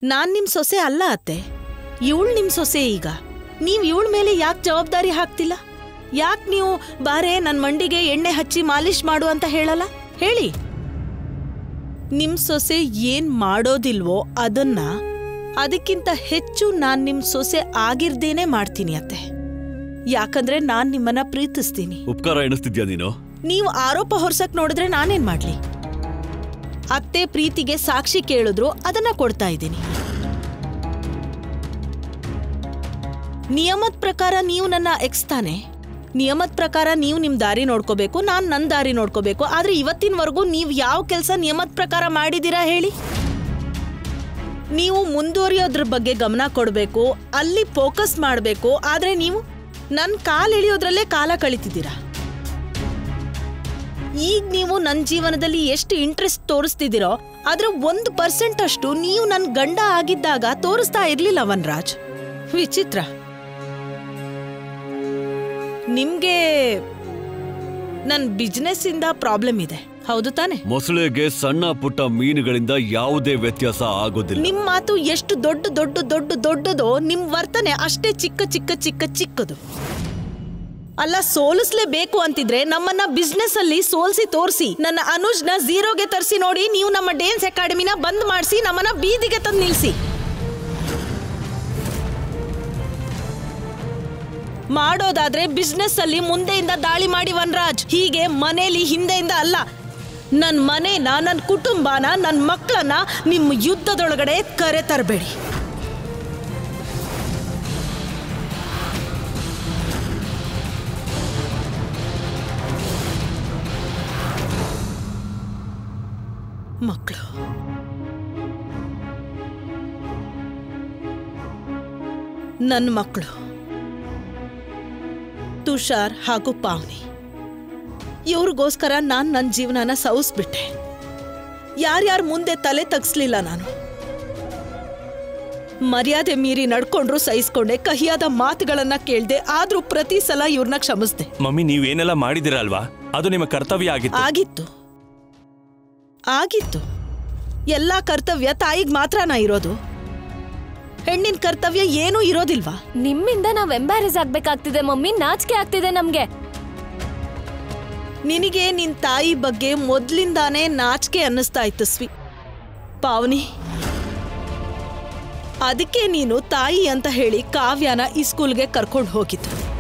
ನಾನ್ ನಿಮ್ ಸೊಸೆ ಅಲ್ಲ ಅತ್ತೆ ಇವಳು ನಿಮ್ ಸೊಸೆ ಈಗ ನೀವ್ ಇವಳ ಮೇಲೆ ಯಾಕೆ ಜವಾಬ್ದಾರಿ ಹಾಕ್ತಿಲ್ಲ ಯಾಕೆ ನೀವು ಬಾರೆ ನನ್ ಮಂಡಿಗೆ ಎಣ್ಣೆ ಹಚ್ಚಿ ಮಾಲಿಶ್ ಮಾಡು ಅಂತ ಹೇಳಲ್ಲ ಹೇಳಿ ನಿಮ್ ಸೊಸೆ ಏನ್ ಮಾಡೋದಿಲ್ವೋ ಅದನ್ನ ಅದಕ್ಕಿಂತ ಹೆಚ್ಚು ನಾನ್ ನಿಮ್ ಸೊಸೆ ಆಗಿರ್ದೇನೆ ಮಾಡ್ತೀನಿ ಅತ್ತೆ ಯಾಕಂದ್ರೆ ನಾನ್ ನಿಮ್ಮನ್ನ ಪ್ರೀತಿಸ್ತೀನಿ ಉಪಕಾರ ಎಣಿಸ್ತಿದ್ಯಾ ನೀನು ನೀವು ಆರೋಪ ಹೊರ್ಸಕ್ ನೋಡಿದ್ರೆ ನಾನೇನ್ ಮಾಡ್ಲಿ ಅತ್ತೆ ಪ್ರೀತಿಗೆ ಸಾಕ್ಷಿ ಕೇಳಿದ್ರು ಅದನ್ನ ಕೊಡ್ತಾ ಇದ್ದೀನಿ ನಿಯಮದ ಪ್ರಕಾರ ನೀವು ನನ್ನ ಎಕ್ಸ್ ತಾನೆ ನಿಯಮದ ಪ್ರಕಾರ ನೀವು ನಿಮ್ ದಾರಿ ನೋಡ್ಕೋಬೇಕು ನಾನ್ ನನ್ನ ದಾರಿ ನೋಡ್ಕೋಬೇಕು ಆದ್ರೆ ಇವತ್ತಿನವರೆಗೂ ನೀವು ಯಾವ ಕೆಲಸ ನಿಯಮದ ಪ್ರಕಾರ ಮಾಡಿದೀರಾ ಹೇಳಿ ನೀವು ಮುಂದುವರಿಯೋದ್ರ ಬಗ್ಗೆ ಗಮನ ಕೊಡಬೇಕು ಅಲ್ಲಿ ಫೋಕಸ್ ಮಾಡಬೇಕು ಆದ್ರೆ ನೀವು ನನ್ನ ಕಾಲ್ ಇಳಿಯೋದ್ರಲ್ಲೇ ಕಾಲ ಕಳಿತಿದ್ದೀರಾ ಈಗ ನೀವು ನನ್ನ ಜೀವನದಲ್ಲಿ ಎಷ್ಟು ಇಂಟ್ರೆಸ್ಟ್ ತೋರಿಸ್ತಿದ್ದೀರೋ ಅದ್ರ ಒಂದು ಪರ್ಸೆಂಟ್ ಅಷ್ಟು ನೀವು ನನ್ನ ಗಂಡ ಆಗಿದ್ದಾಗ ತೋರಿಸ್ತಾ ಇರ್ಲಿಲ್ಲ ವನ್ರಾಜ್ ವಿಚಿತ್ರ ನಿಮ್ಗೆ ನನ್ನ ಬಿಸ್ನೆಸ್ ಇಂದ ಪ್ರಾಬ್ಲಮ್ ಇದೆ ಹೌದು ತಾನೆ ಮೊಸಳೆಗೆ ಸಣ್ಣ ಪುಟ್ಟ ಮೀನುಗಳಿಂದ ಯಾವುದೇ ವ್ಯತ್ಯಾಸ ಆಗೋದಿಲ್ಲ ನಿಮ್ ಮಾತು ಎಷ್ಟು ದೊಡ್ಡ ದೊಡ್ಡ ದೊಡ್ಡ ದೊಡ್ಡದೋ ನಿಮ್ ವರ್ತನೆ ಅಷ್ಟೇ ಚಿಕ್ಕ ಚಿಕ್ಕ ಚಿಕ್ಕ ಚಿಕ್ಕದು ಅಲ್ಲ ಸೋಲಿಸ್ಲೇಬೇಕು ಅಂತಿದ್ರೆ ನಮ್ಮನ್ನ ಬಿಸ್ನೆಸ್ ಅಲ್ಲಿ ಸೋಲ್ಸಿ ತೋರಿಸಿ ನನ್ನ ಅನುಜ್ನ ಝೀರೋಗೆ ತರಿಸಿ ನೋಡಿ ನೀವು ನಮ್ಮ ಡೇನ್ಸ್ ಅಕಾಡೆಮಿನ ಬಂದ್ ಮಾಡಿಸಿ ನಮ್ಮನ್ನ ಬೀದಿಗೆ ತಂದು ನಿಲ್ಸಿ ಮಾಡೋದಾದ್ರೆ ಬಿಸ್ನೆಸ್ ಅಲ್ಲಿ ಮುಂದೆಯಿಂದ ದಾಳಿ ಮಾಡಿ ವನ್ರಾಜ್ ಹೀಗೆ ಮನೇಲಿ ಹಿಂದೆಯಿಂದ ಅಲ್ಲ ನನ್ ಮನೇನ ನನ್ನ ಕುಟುಂಬನ ನನ್ನ ಮಕ್ಕಳನ್ನ ನಿಮ್ಮ ಯುದ್ಧದೊಳಗಡೆ ಕರೆ ತರಬೇಡಿ ಮಕ್ಕಳು ನನ್ನ ಮಕ್ಕಳು ತುಷಾರ್ ಹಾಗೂ ಪಾವನಿ ಇವ್ರಿಗೋಸ್ಕರ ನಾನು ನನ್ನ ಜೀವನನ ಸವಿಸ್ಬಿಟ್ಟೆ ಯಾರ್ಯಾರ ಮುಂದೆ ತಲೆ ತಗ್ಸ್ಲಿಲ್ಲ ನಾನು ಮರ್ಯಾದೆ ಮೀರಿ ನಡ್ಕೊಂಡ್ರು ಸಹಿಸ್ಕೊಂಡೆ ಕಹಿಯಾದ ಮಾತುಗಳನ್ನ ಕೇಳ್ದೆ ಆದ್ರೂ ಪ್ರತಿ ಸಲ ಇವ್ರನ್ನ ಕ್ಷಮಿಸ್ದೆ ಮಮ್ಮಿ ನೀವೇನೆಲ್ಲ ಮಾಡಿದಿರ ಅಲ್ವಾ ಅದು ನಿಮ್ಮ ಕರ್ತವ್ಯ ಆಗಿತ್ತು ಆಗಿತ್ತು ಆಗಿತ್ತು ಎಲ್ಲ ಕರ್ತವ್ಯ ತಾಯಿಗ್ ಮಾತ್ರನಾ ಇರೋದು ಹೆಣ್ಣಿನ ಕರ್ತವ್ಯ ಏನೂ ಇರೋದಿಲ್ವಾ ನಿಮ್ಮಿಂದ ನಾವ್ ಎಂಬ್ಯಾರೆಸ್ ಆಗ್ಬೇಕಾಗ್ತಿದೆ ಮಮ್ಮಿ ನಾಚಿಕೆ ಆಗ್ತಿದೆ ನಮ್ಗೆ ನಿನಗೆ ನಿನ್ ತಾಯಿ ಬಗ್ಗೆ ಮೊದ್ಲಿಂದಾನೇ ನಾಚಿಕೆ ಅನ್ನಿಸ್ತಾ ಇತ್ತು ಸ್ವಿ ಪಾವನಿ ಅದಕ್ಕೆ ನೀನು ತಾಯಿ ಅಂತ ಹೇಳಿ ಕಾವ್ಯನ ಈ ಸ್ಕೂಲ್ಗೆ ಕರ್ಕೊಂಡು ಹೋಗಿದ್ದು